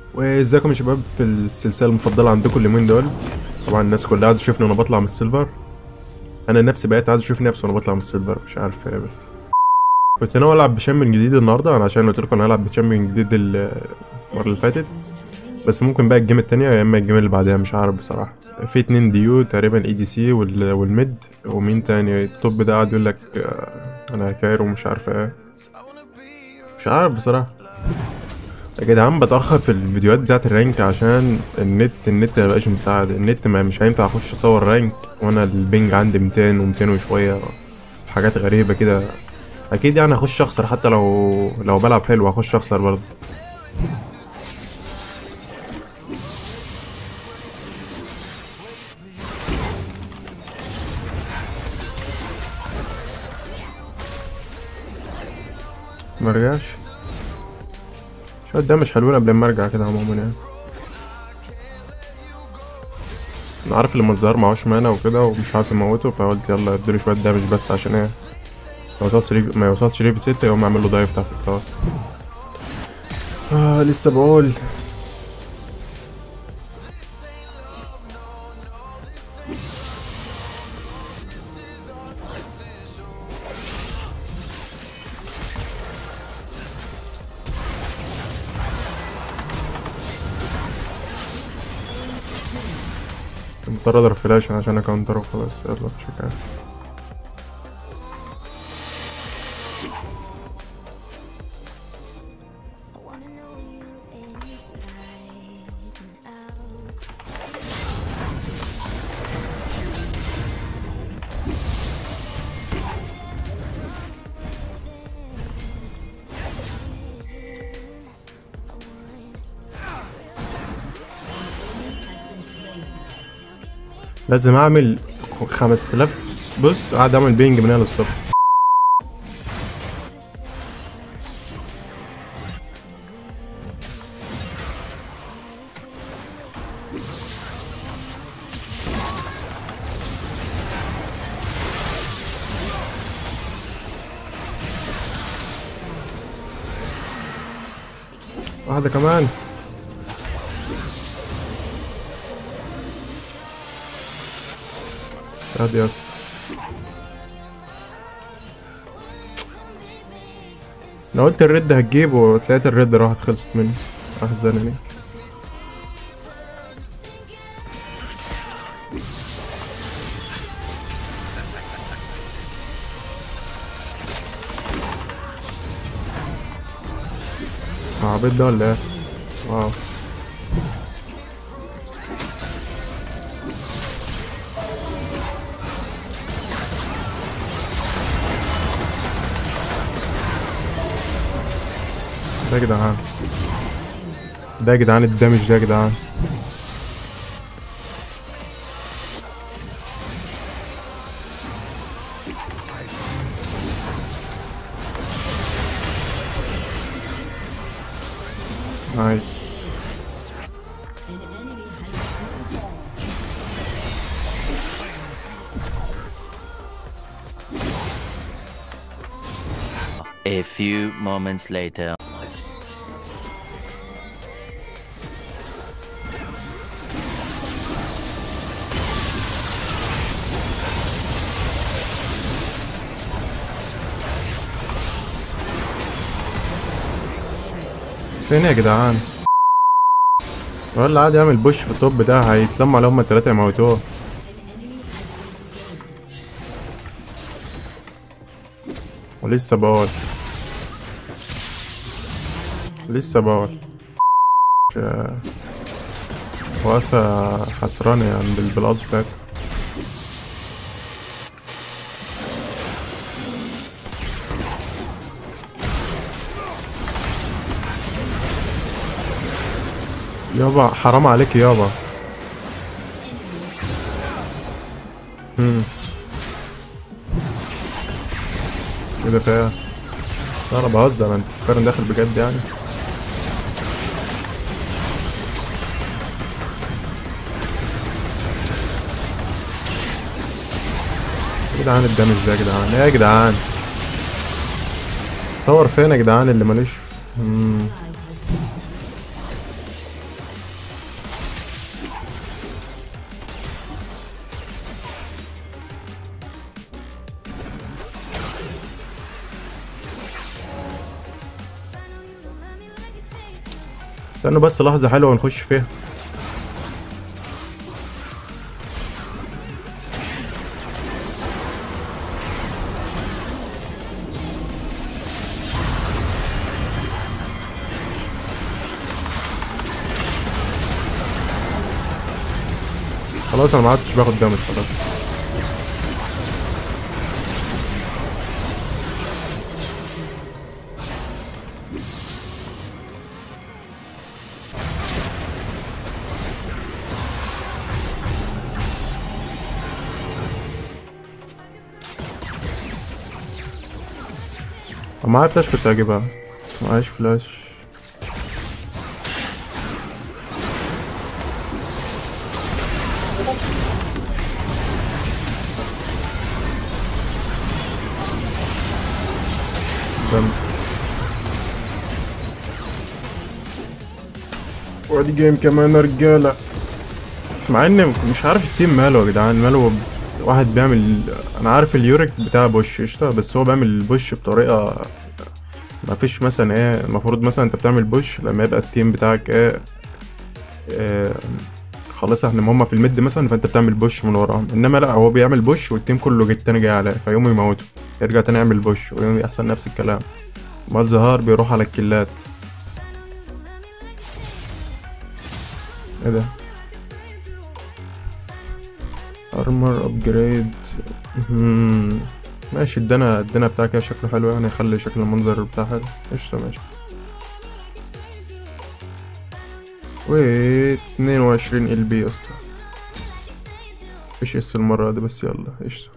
وازيكم يا شباب في السلسله المفضله عندكم اليومين دول طبعا الناس كلها عايزه تشوفني وانا بطلع من السيلفر انا نفسي بقيت عايز اشوف نفسي وانا بطلع من السيلفر مش عارف ايه بس كنت ناوي العب بشامبيون جديد النهارده انا عشان قلت لكم انا هلعب بشامبيون جديد المره اللي فاتت بس ممكن بقى الجيم التانية يا اما الجيم اللي بعدها مش عارف بصراحه في اتنين ديو تقريبا اي دي سي والميد ومين تاني التوب ده قاعد يقول لك آه، انا كايرو ومش عارف ايه مش عارف بصراحه يا جدعان بتأخر في الفيديوهات بتاعت الرانك عشان النت النت مبقاش مساعد النت ما مش هينفع اخش اصور رانك وانا البنج عندي 200 و200 وشوية حاجات غريبة كده اكيد يعني هخش اخسر حتى لو لو بلعب حلو هخش اخسر برضه مرجعش شوية ده مش حلوين قبل ما ارجع كده عموما يعني انا عارف لما الظاهر معهوش مانا وكده ومش عارف يموته فقلت يلا اديله شوية دامج بس عشان ايه ما يوصلش ليف ما يوصلش ليفل ستة يقوم اعمل له دايف تحت الطاولة آه لسه بقول مضطر اضرب فلاش عشان اكونتر وخلاص يلا مش حكاية لازم اعمل 5000 بص قاعد اعمل بينج من هنا للصبح واحدة كمان سعد يا اسطى انا قلت الرد هتجيبه وتلاقيت الرد راحت خلصت مني احزنني عبيط ده ولا ايه؟ واو ده يا جدعان ده يا جدعان الدمج ده يا جدعان نايس A few moments later. فين يا جدعان ولا عادي يعمل بوش في التوب ده هيتلموا على هما التلاتة يموتوه ولسه بقول لسه بقول مش- واقفة حسرانة يعني بال- بالقط بتاعتها يابا حرام عليك يابا امم كده فيها لا انا بهزر انت فاكر داخل بجد يعني يا جدعان الدمج ده يا جدعان ايه يا جدعان طور فين يا جدعان اللي ماليش مم. استنوا بس لحظة حلوة ونخش فيها خلاص انا ما عدتش باخد دامج خلاص لو معايا فلاش كنت هجيبها بس معايش فلاش جامد وادي جيم كمان يا رجالة مع ان مش عارف التيم ماله يا جدعان ماله واحد بيعمل انا عارف اليوريك بتاع بوش قشطة بس هو بيعمل البوش بطريقة ما فيش مثلا ايه المفروض مثلا انت بتعمل بوش لما يبقى التيم بتاعك ايه, إيه خلاص احنا هما في الميد مثلا فانت بتعمل بوش من وراهم انما لا هو بيعمل بوش والتيم كله جاي التاني جاي عليه فيقوم يموته يرجع تاني يعمل بوش ويقوم يحصل نفس الكلام مال زهار بيروح على الكلات ايه ده ارمر ابجريد ماشي ادانا ادانا بتاع كده شكله حلو يعني يخلي شكل المنظر بتاع حلو قشطة ماشي و 22 ال بي يا اسطى مفيش اس المرة دي بس يلا قشطة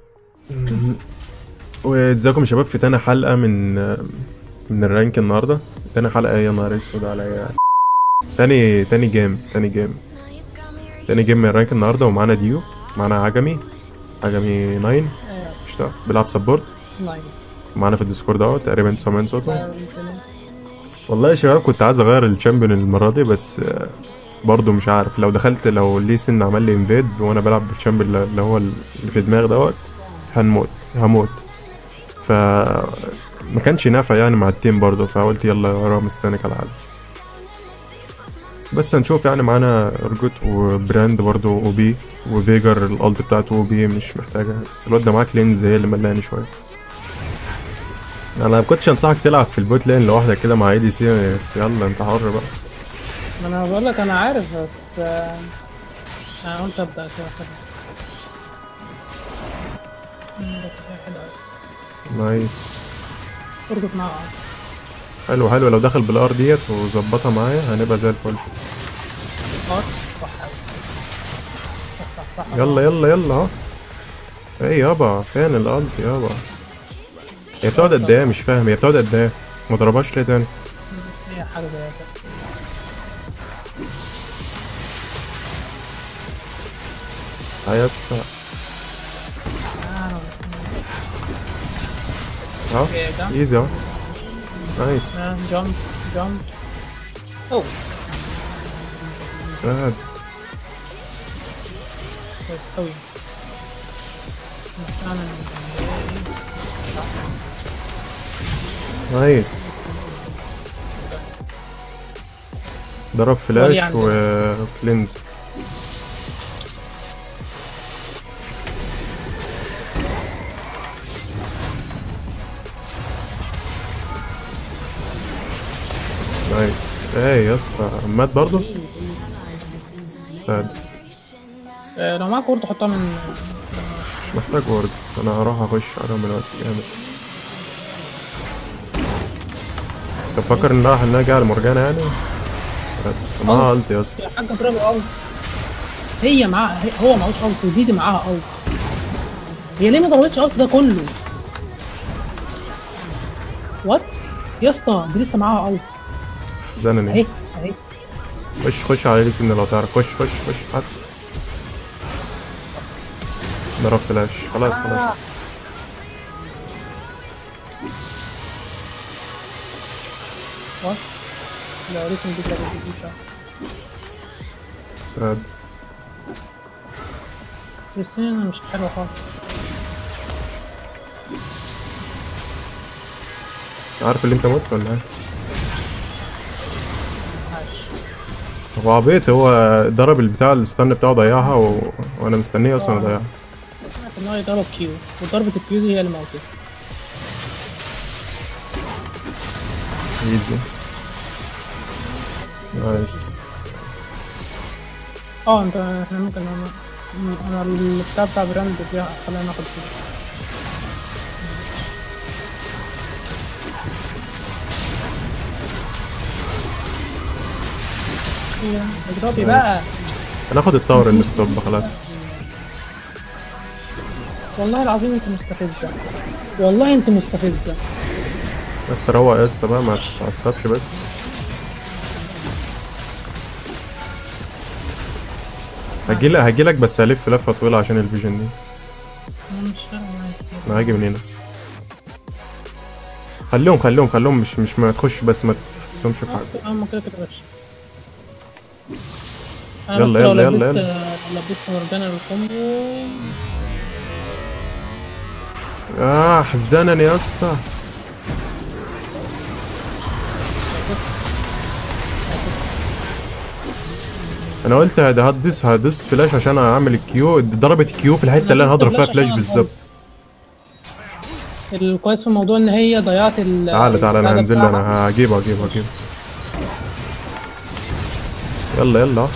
وازيكم يا شباب في تاني حلقة من من الرانك النهاردة تاني حلقة يا نهار اسود عليا تاني تاني جيم تاني جيم تاني جيم من الرانك النهاردة ومعانا ديو معانا عجمي عجمي 9 قشطة بيلعب سبورت لاين معانا في الديسكورد اهو تقريبا سامعين صوته والله يا شباب كنت عايز اغير الشامبيون المرة دي بس آه، برضه مش عارف لو دخلت لو ليه سن عمل لي انفيد وانا بلعب بالشامبيون اللي هو اللي في دماغي دوت هنموت هموت ف ما كانش نافع يعني مع التيم برضه فقلت يلا ورا مستنك على العالم بس هنشوف يعني معانا ارجوت وبراند برضه او بي وفيجر الالت بتاعته او بي مش محتاجه بس الواد ده معاك لينز هي اللي ملاني شويه انا ما كنتش انصحك تلعب في البوت لين لوحدك كده مع اي دي سي بس يلا انت حر بقى ما انا بقول لك انا عارف بس آه، انا قلت ابدا كده خلاص مم، ده كده حلو أوي. نايس اربط معاه اه حلو حلو لو دخل بالار ديت وظبطها معايا هنبقى زي الفل اه صح أوي. صح صح صح يلا يلا يلا اهو ايه يابا فين الالت يابا هي بتقعد قد ايه مش فاهم هي بتقعد قد ايه ما ضربهاش ليه تاني هي حاجه زي كده اه يا اسطى آه، اهو اوكي ده ايزي اهو نايس آه، جامب جامب اوه ساد كويس قوي نعمل نايس ضرب فلاش يعني. وكلينز نايس ايه يا اسطى مات برضه ساد آه، لو معاك ورد حطها من مش محتاج ورد انا هروح اخش عليهم من الوقت جامد انت مفكر ان راح انها جايه على مرجانة يعني ساد معاها قلت يا اسطى يا حاجه برافو قوي هي معاها هي- هو معهوش اوت وديدي معاها اوت هي ليه ما ضربتش اوت ده كله وات يا اسطى دي لسه معاها اوت زنني اهي اهي خش خش على ليسن لو تعرف خش خش خش حد ضرب فلاش خلاص خلاص وات لا لسه دي كده دي كده ساد كريستينا مش حلوه خالص عارف اللي انت مت ولا ايه؟ عادي عايش هو عبيط هو ضرب البتاع الستان بتاعه ضيعها و... وانا مستنيه اصلا اضيعها سمعت ان هو يضرب كيو وضربة الكيو دي هي اللي موتته ايزي نايس اه انت احنا ممكن انا انا البتاع بتاع براند دي خلينا ناخد فيه إيه، اضربي بقى هناخد التاور اللي في التوب خلاص والله العظيم انت مستفزة والله انت مستفزة بس تروق يا اسطى بقى ما تتعصبش بس هجيلك هجيلك بس هلف لفه طويله عشان الفيجن دي انا مش فاهم معاك. انا هاجي من هنا خليهم خليهم خليهم مش مش ما تخش بس ما تحسهمش في حاجه اه ما كده كده وحش أنا يلا، بس لو يلا، يلا، لبست- لو لبست مورجانا الكومبو اه حزنني يا اسطى انا قلت ده هدوس هدوس فلاش عشان اعمل الكيو ضربت كيو في الحته اللي انا هضرب فيها فلاش بالظبط الكويس في الموضوع ان هي ضيعت ال تعالى تعالى انا البتاع هنزل بتاعها. انا هجيبه هجيبه هجيبه يلا يلا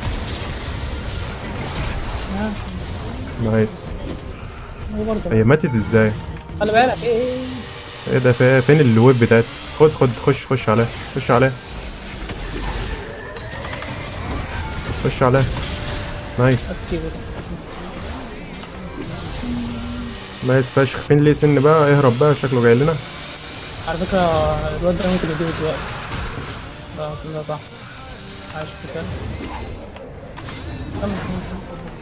نايس هو برضه هي ماتت ازاي خلي بالك ايه ايه ايه ده في- فين الويب بتاعت خد خد خش خش عليه خش عليه خش عليه نايس كده نايس فشخ فين ليه سن بقى اهرب بقى شكله جاي لنا على فكرة الواد ده ممكن يجيبه دلوقتي ده كده صح عايش في كده كمل، كمل،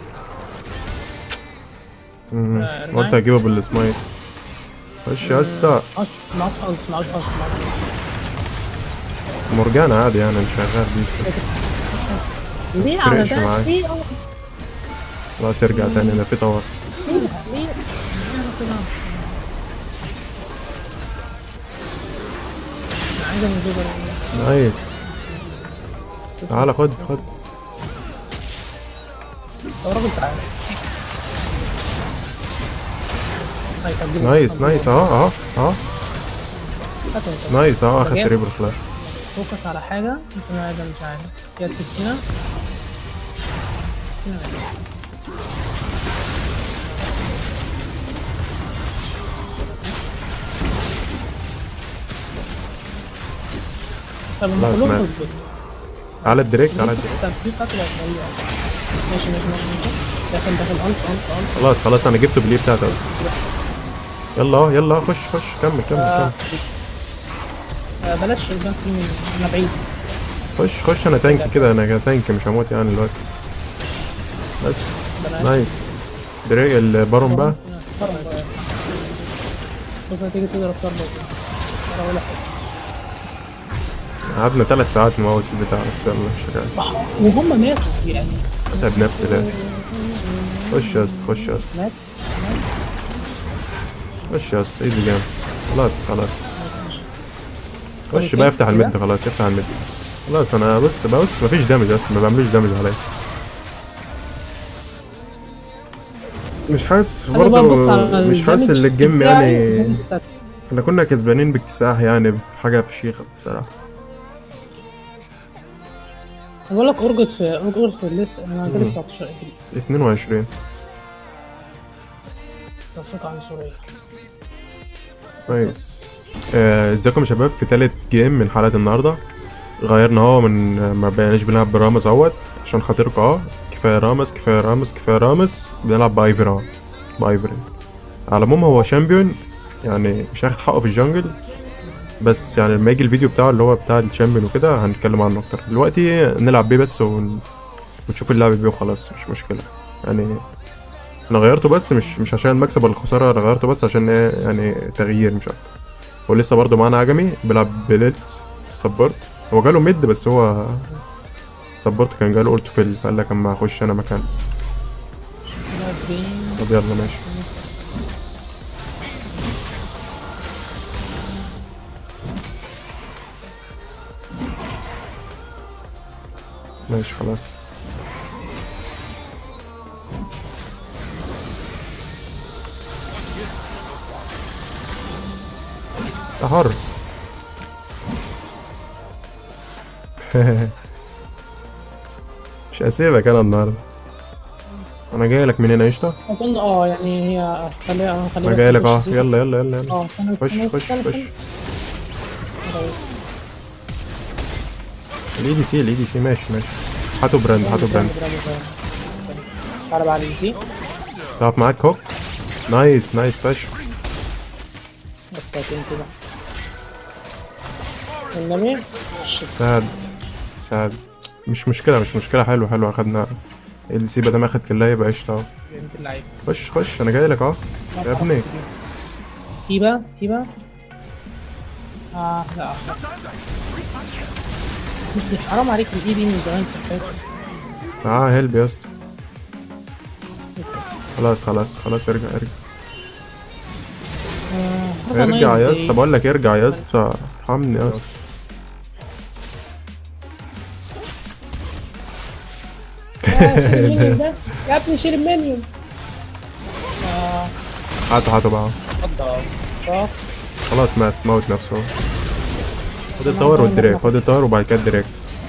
مم. آه، قلت رجعي. هجيبه بالسمايل خش يا اسطى كمل. معاش معاش خالص معاش خالص معاش مرجان عادي يعني انا شغال بيس ليه على فرقش ده؟ معايا. ليه أه؟ خلاص ارجع تاني ده في طور ليه؟ ليه؟ ليه كده؟ أنا عايز من جوه نايس تعالى خد خد يا راجل تعالى طيب، طب جيب- نايس طب نايس جيب- اهو اهو اهو هات انت. نايس اهو اخد رجعت. تريبل خلاص فوكس على حاجة انت ما ده مش عارف يا السكينة طب ما خلاص، كلهم مات. تظبط. على الدريك على الدريك طب دي فترة طويلة ماشي ماشي ماشي ماشي داخل داخل ألف ألف ألف خلاص خلاص انا جبته بليه بتاعتي اصلا يلا اهو يلا خش خش كمل كمل آه، كمل آه، بلاش البنك من أنا بعيد خش خش انا تانك كده انا كده تانك مش هموت يعني دلوقتي بس بلاش. نايس دريك البارون بقى فرق بقى. شوف هتيجي تضرب ضربة ولا ولا حاجة قعدنا ثلاث ساعات نموت في البتاع بس يلا شغال وهم ماتوا يعني اتعب نفسي ده خش يا اسطى خش يا اسطى مات خش يا اسطى ايزي جيم خلاص خلاص خش بقى افتح المد خلاص افتح المد خلاص انا بص بص مفيش دامج اصلا ما بعملوش دامج عليا مش حاسس أنا بقى برضه ببص على مش حاسس ان الدمج الجيم بتاعي يعني والدمج احنا كنا كسبانين باكتساح يعني بحاجه فشيخه بصراحه بقول لك ارجط في ارجط في الليست انا جالي 19 اجري 22 صوت عنصرية كويس آه، ازيكم يا شباب في تالت جيم من حلقة النهاردة غيرنا هو من ما بقيناش بنلعب برامز اهوت عشان خاطركم اه كفاية رامز كفاية رامز كفاية رامز بنلعب بايفر اهو بايفرين على العموم هو شامبيون يعني مش هياخد حقه في الجنجل بس يعني لما يجي الفيديو بتاعه اللي هو بتاع الشامبيون وكده هنتكلم عنه اكتر دلوقتي نلعب بيه بس ون... ونشوف اللعب بيه وخلاص مش مشكلة يعني انا غيرته بس مش مش عشان المكسب ولا الخساره انا غيرته بس عشان ايه يعني تغيير مش اكتر ولسه برضه معانا عجمي بيلعب بليلت سبورت هو جاله ميد بس هو سبورت كان جاله اورتو فيل فقال لك اما اخش انا مكان طب يلا ماشي ماشي خلاص ده حر مش هسيبك انا النهارده انا جاي لك من هنا قشطه اظن اه يعني هي خليها خليها انا جاي لك اه يلا يلا يلا يلا اه استنى خش استنى، خش استنى، خش استنى. الاي دي سي الاي دي سي ماشي ماشي هاتوا براند هاتوا براند برافو، برافو. تعالى بقى على دي تعرف معاك كوك نايس نايس فشخ بطاطين كده النبي شت، ساد ساد مش مشكلة مش مشكلة حلو حلو اخدنا ال دي سي بدل ما اخد كلها يبقى قشطة اهو بنت اللعيبة خش خش انا جاي لك اهو يا ابني تيبا تيبا اه لا مش حرام عليك الاي دي من زمان كانت اه هيلب يا اسطى خلاص خلاص خلاص ارجع ارجع آه، ارجع يا نايس اسطى دي. بقول لك ارجع يا اسطى ارحمني يا اسطى آه، شيل المنيون ده. يا ابني شيل المنيون آه، هاتوا هاتوا بقى اتفضل صح خلاص مات موت نفسه اهو. خد التاور والدريك خد التاور وبعد كده الدريك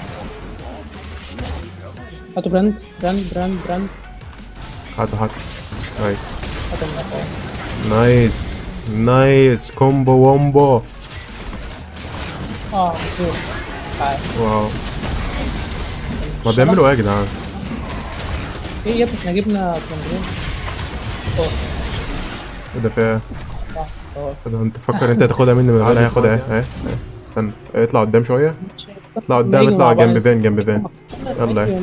هاتوا براند براند براند براند هاتوا هاتوا نايس هاتوا من الأخوة. نايس نايس كومبو وومبو اه شوف تعال واو ما بيعملوا ايه يا جدعان ايه يا ابني احنا جبنا كونجرين اوه ايه ده فيها صح هو إيه ده انت فكر انت تاخدها مني من غير هياخدها ايه ايه إيه. استنى اطلع قدام شويه اطلع قدام اطلع جنب فين جنب فين يلا ايه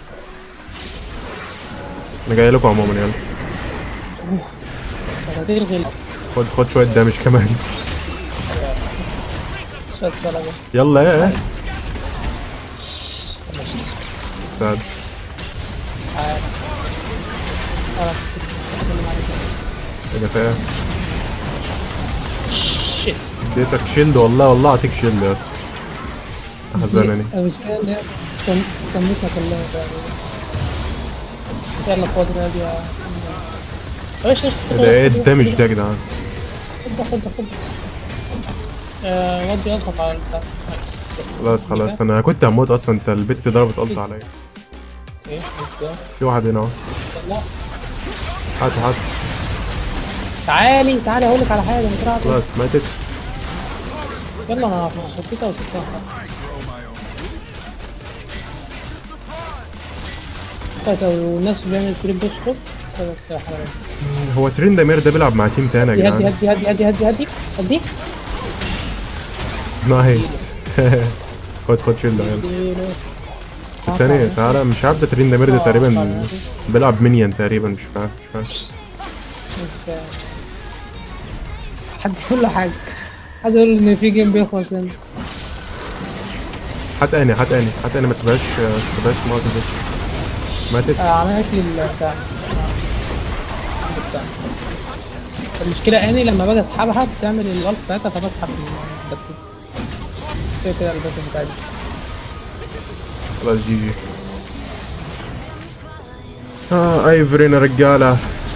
انا جاي لكم عموما يلا هتلغي خد خد شويه دامج كمان شوية سلامة يلا ايه ايه سعد تعال تعال اتكلم عليك ايه ده فيها شيت اديتك شيلد والله والله اعطيك شيلد يا اسطى احزنني أنا مش قادر كم- كميتنا كلها تقريبا يلا خد راد يا ايش ايش ايه ده ايه الدامج ده يا جدعان خد خد خد آه، ودي اضغط على البتاع خلاص خلاص انا كنت هموت اصلا انت البت ضربت قلت عليا ايه مش ده في واحد هنا اهو والله هاتوا هاتوا تعالي تعالي اقول لك على حاجه مش راح خلاص ماتت يلا انا حطيتها وسبتها طيب والناس بيعمل كريب بوش خد طيب، يا حلاوة. هو تريندامير ده بيلعب مع تيم تاني يا هدي هدي جدعان هدي هدي هدي هدي هدي هدي نايس خد خد شيلد يلا اديله. التاني تعالى مش عارف ده تريندامير ده تقريبا بيلعب مينيون تقريبا مش فاهم مش فاهم مش- حد يقول له حاجه حد يقول ان في جيم بيخلص يعني هات اني هات اني هات اني ما تسيبهاش ما تسيبهاش موت دي ماتت آه، عملت لي البتاع البتاع. المشكلة اني لما باجي اسحبها بتعمل الالت بتاعتها فبسحب البتاع كده كده البتاع بتاعتي خلاص جي جي اه ايفرين يا رجاله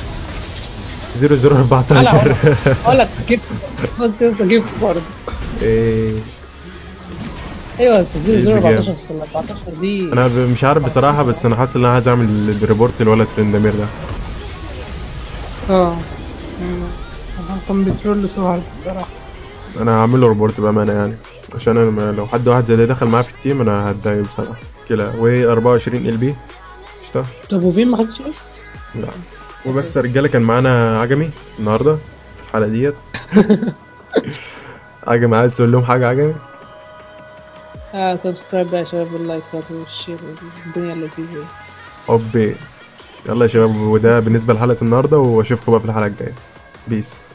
0014 اقول لك جبت قلت انت جبت برضه ايه ايوه بس دي Easy 14 14 دي انا ب- مش عارف بصراحه بس انا حاسس ان انا عايز اعمل ريبورت الولد تريندامير ده اه كان بترول سهر الصراحة انا هعمل له ريبورت بامانه يعني عشان انا ما- لو حد واحد زي ده دخل معايا في التيم انا هتضايق بصراحه كده و 24 ال بي قشطه طب وفين ما خدتش ايه؟ لا وبس يا رجاله كان معانا عجمي النهارده في الحلقه ديت عجمي عايز تقول لهم حاجه عجمي اه سبسكرايب بقى يا شباب واللايكات والشير الدنيا اللي فيه اوبي يلا يا شباب وده بالنسبه لحلقه النهارده واشوفكم بقى في الحلقه الجايه بيس